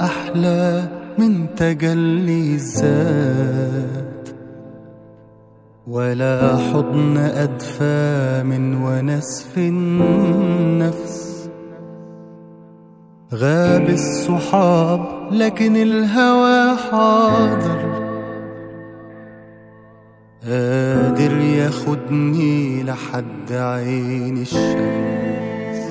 أحلى من تجلي الذات ولا حضن أدفى من ونس في النفس غاب الصحاب لكن الهوى حاضر قادر ياخدني لحد عين الشمس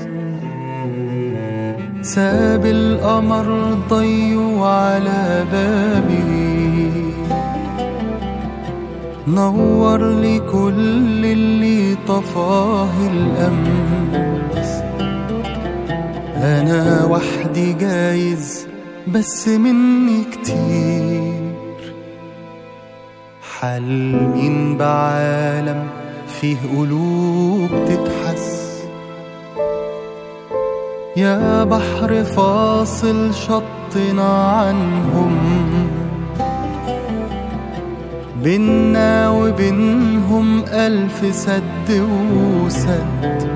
ساب القمر ضيو على بابي نور لي كل اللي طفاه الأمس أنا وحدي جايز بس مني كتير حلمين بعالم فيه قلوب تتحس يا بحر فاصل شطنا عنهم بينا وبينهم ألف سد وسد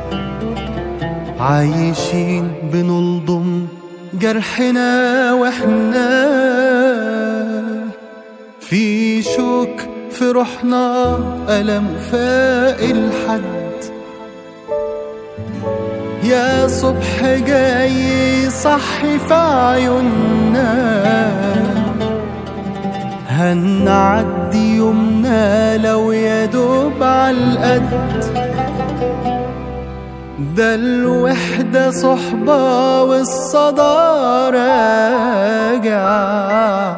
عايشين بنلضم جرحنا واحنا في شوك في روحنا ألم فاق الحد يا صبح جاي صحي في عيوننا هنعدي يومنا لو يا دوب عالقد ده الوحدة صحبة والصدى راجع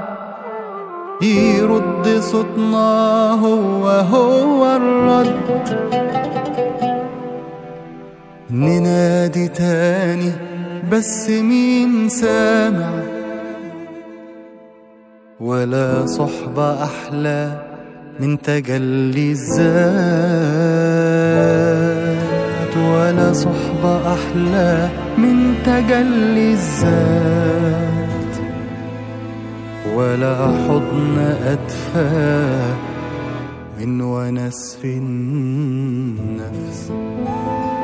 يرد صوتنا هو هو الرد ننادي تاني بس مين سامع ولا صحبة أحلى من تجلي الذات ولا صحبة أحلى من تجلي الذات ولا حضن أدفى من ونس في النفس